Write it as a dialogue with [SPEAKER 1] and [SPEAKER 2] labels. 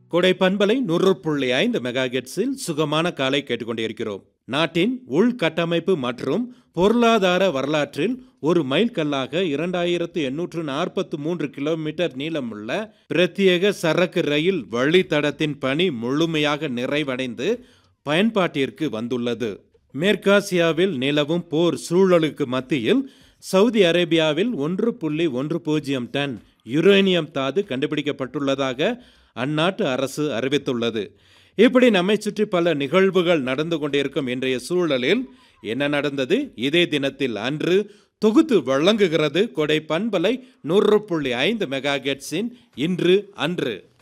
[SPEAKER 1] கொடை பண்பலை நூறு புள்ளி ஐந்து மெகாகெட்ஸில் சுகமான காலை கேட்டுக்கொண்டிருக்கிறோம் நாட்டின் உள்கட்டமைப்பு மற்றும் பொருளாதார வரலாற்றில் ஒரு மைல்கல்லாக இரண்டாயிரத்து எண்ணூற்று நாற்பத்து மூன்று கிலோமீட்டர் நீளமுள்ள பிரத்யேக சரக்கு ரயில் வழித்தடத்தின் பணி முழுமையாக நிறைவடைந்து பயன்பாட்டிற்கு வந்துள்ளது மேற்காசியாவில் நிலவும் போர் சூழலுக்கு மத்தியில் சவுதி அரேபியாவில் ஒன்று புள்ளி ஒன்று பூஜ்ஜியம் டன் யுரேனியம் தாது கண்டுபிடிக்கப்பட்டுள்ளதாக அந்நாட்டு அரசு அறிவித்துள்ளது இப்படி நம்மை சுற்றி பல நிகழ்வுகள் நடந்து கொண்டிருக்கும் இன்றைய சூழலில் என்ன நடந்தது இதே தினத்தில் அன்று தொகுத்து வழங்குகிறது கொடை பண்பலை நூறு புள்ளி ஐந்து மெகா இன்று அன்று